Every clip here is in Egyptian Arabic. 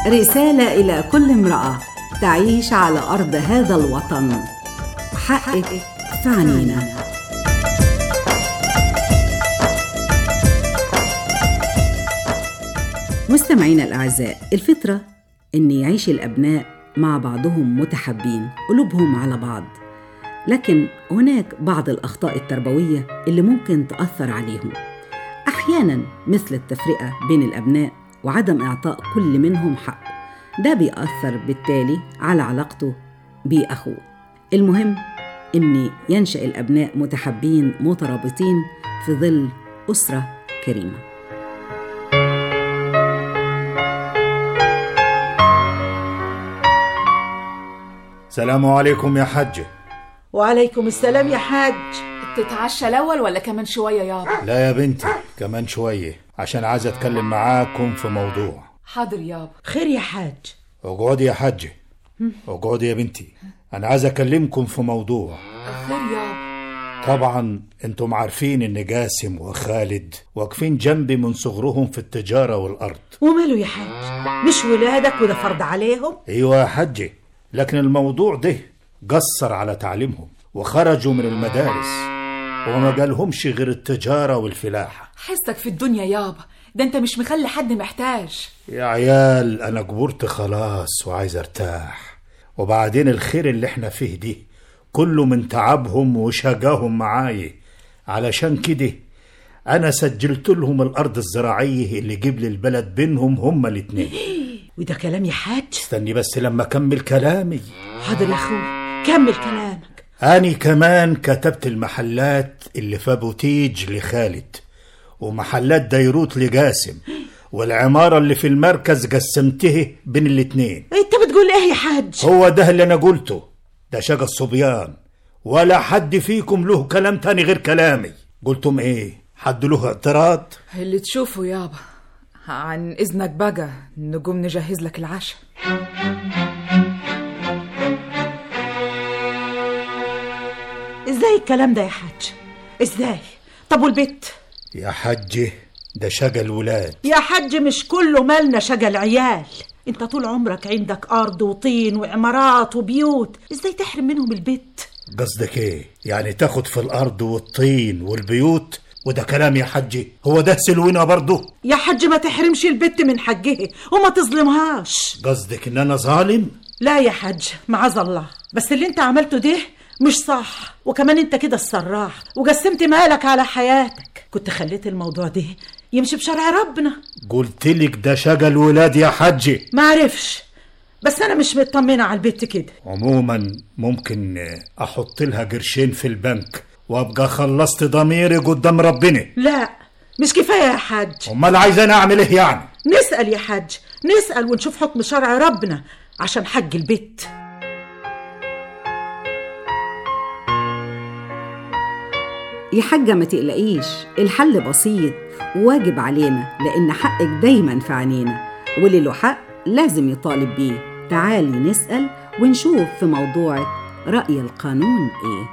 رسالة إلى كل امرأة تعيش على أرض هذا الوطن حقك في عنينا مستمعينا الأعزاء الفطرة إن يعيش الأبناء مع بعضهم متحابين قلوبهم على بعض لكن هناك بعض الأخطاء التربوية اللي ممكن تأثر عليهم أحيانا مثل التفرقة بين الأبناء وعدم إعطاء كل منهم حقه ده بيأثر بالتالي على علاقته بأخوه المهم إن ينشأ الأبناء متحابين مترابطين في ظل أسرة كريمة سلام عليكم يا حجة وعليكم السلام يا حاج تتعشى الاول ولا كمان شويه يابا لا يا بنتي كمان شوية عشان عايز اتكلم معاكم في موضوع حاضر يابا خير يا حاج اقعدي يا حجة اقعدي يا بنتي انا عايز اكلمكم في موضوع خير يابا طبعا انتم عارفين ان جاسم وخالد واقفين جنبي من صغرهم في التجارة والارض وماله يا حاج مش ولادك وده فرض عليهم ايوه يا حجة لكن الموضوع ده قصر على تعليمهم وخرجوا من المدارس وما جالهمش غير التجارة والفلاحة حسك في الدنيا يابا ده انت مش مخلي حد محتاج يا عيال انا كبرت خلاص وعايز ارتاح وبعدين الخير اللي احنا فيه دي كله من تعبهم وشجاهم معاي علشان كده انا سجلت لهم الارض الزراعية اللي جيب لي البلد بينهم هما الاتنين وده كلام يا حاج استني بس لما اكمل كلامي حاضر يا اخوي كمل كلامك أني كمان كتبت المحلات اللي في بوتيج لخالد ومحلات ديروت لجاسم والعمارة اللي في المركز قسمته بين الاتنين انت بتقول ايه يا حاج هو ده اللي أنا قلته ده شجا الصبيان ولا حد فيكم له كلام تاني غير كلامي قلتم ايه حد له اعتراض اللي تشوفه يابا عن اذنك بقى نقوم نجهز لك العشاء ازاي الكلام ده يا حاج ازاي طب والبيت يا حجي ده شجا الولاد يا حاج مش كله مالنا شجا العيال انت طول عمرك عندك ارض وطين وعمارات وبيوت ازاي تحرم منهم البيت قصدك ايه يعني تاخد في الارض والطين والبيوت وده كلام يا حجي هو ده سلونا برضه يا حاج ما تحرمش البت من حقها وما تظلمهاش قصدك ان انا ظالم لا يا حاج معاذ الله بس اللي انت عملته ده مش صح وكمان انت كده الصراح وقسمت مالك على حياتك كنت خليت الموضوع ده يمشي بشرع ربنا قلت لك ده شجا الولاد يا حجي معرفش بس انا مش مطمنه على البت كده عموما ممكن احط لها قرشين في البنك وابقى خلصت ضميري قدام ربنا لا مش كفايه يا حاج امال عايز انا اعمل ايه يعني نسال يا حاج نسال ونشوف حكم شرع ربنا عشان حج البت يا حاجة ما تقلقيش الحل بسيط واجب علينا لأن حقك دايما في عينينا واللي له حق لازم يطالب بيه تعالي نسأل ونشوف في موضوعك رأي القانون إيه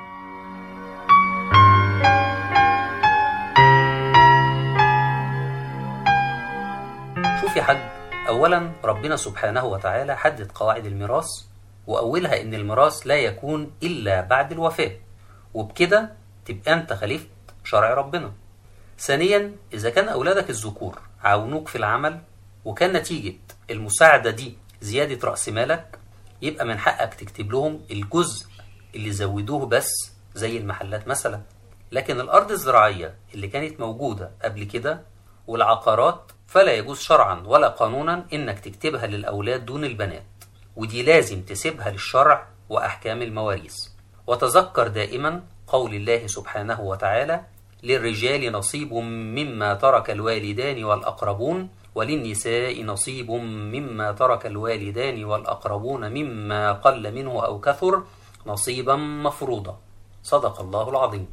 شوف يا حاج أولا ربنا سبحانه وتعالى حدد قواعد الميراث وأولها إن الميراث لا يكون إلا بعد الوفاة وبكده تبقى أنت خليفة شرع ربنا ثانيا إذا كان أولادك الذكور عاونوك في العمل وكان نتيجة المساعدة دي زيادة رأس مالك يبقى من حقك تكتب لهم الجزء اللي زودوه بس زي المحلات مثلا لكن الأرض الزراعية اللي كانت موجودة قبل كده والعقارات فلا يجوز شرعا ولا قانونا إنك تكتبها للأولاد دون البنات ودي لازم تسيبها للشرع وأحكام المواريث وتذكر دائما قول الله سبحانه وتعالى للرجال نصيب مما ترك الوالدان والأقربون وللنساء نصيب مما ترك الوالدان والأقربون مما قل منه أو كثر نصيبا مفروضا صدق الله العظيم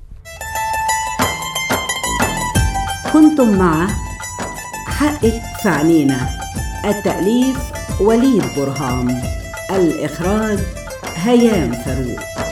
كنتم مع حقك في عينينا التأليف وليد برهام الإخراج هيام فاروق